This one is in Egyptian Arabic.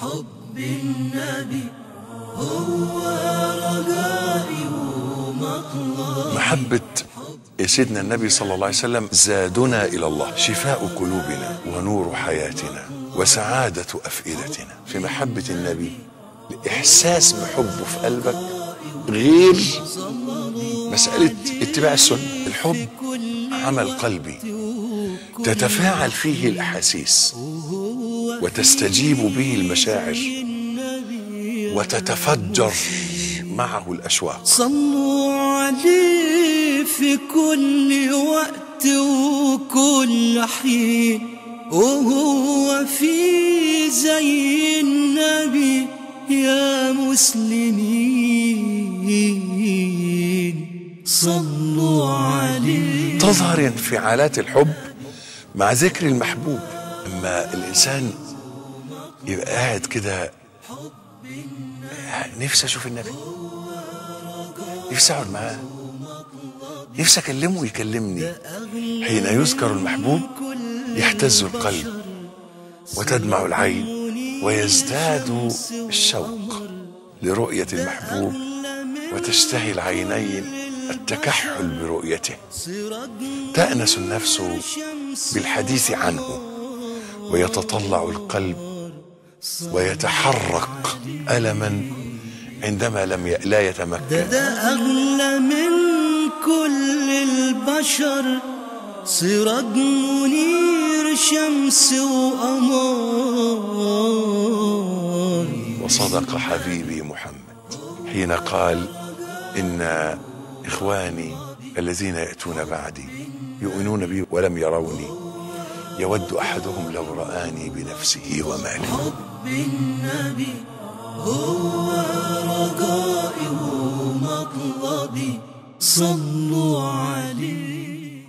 حب النبي هو رجائي ومطلبي محبة سيدنا النبي صلى الله عليه وسلم زادنا إلى الله شفاء قلوبنا ونور حياتنا وسعادة أفئدتنا في محبة النبي إحساس بحبه في قلبك غير مسألة اتباع السنة الحب عمل قلبي تتفاعل فيه الأحاسيس وتستجيب به المشاعر وتتفجر معه الأشواق صلوا عليه في كل وقت وكل حين وهو في زي النبي يا مسلمين صلوا عليه تظهر انفعالات الحب مع ذكر المحبوب اما الانسان يبقى قاعد كده نفسي اشوف النبي نفسي اقعد معاه نفسي اكلمه ويكلمني حين يذكر المحبوب يهتز القلب وتدمع العين ويزداد الشوق لرؤيه المحبوب وتشتهي العينين التكحل برؤيته تأنس النفس بالحديث عنه ويتطلع القلب ويتحرك ألما عندما لم ي... لا يتمكن ده أغلى من كل البشر سراج منير شمس وقمر وصدق حبيبي محمد حين قال إن إخواني الذين يأتون بعدي يؤمنون بي ولم يروني يود أحدهم لو رآني بنفسه وماله حب النبي هو رجائي ومطلبي صلوا عليه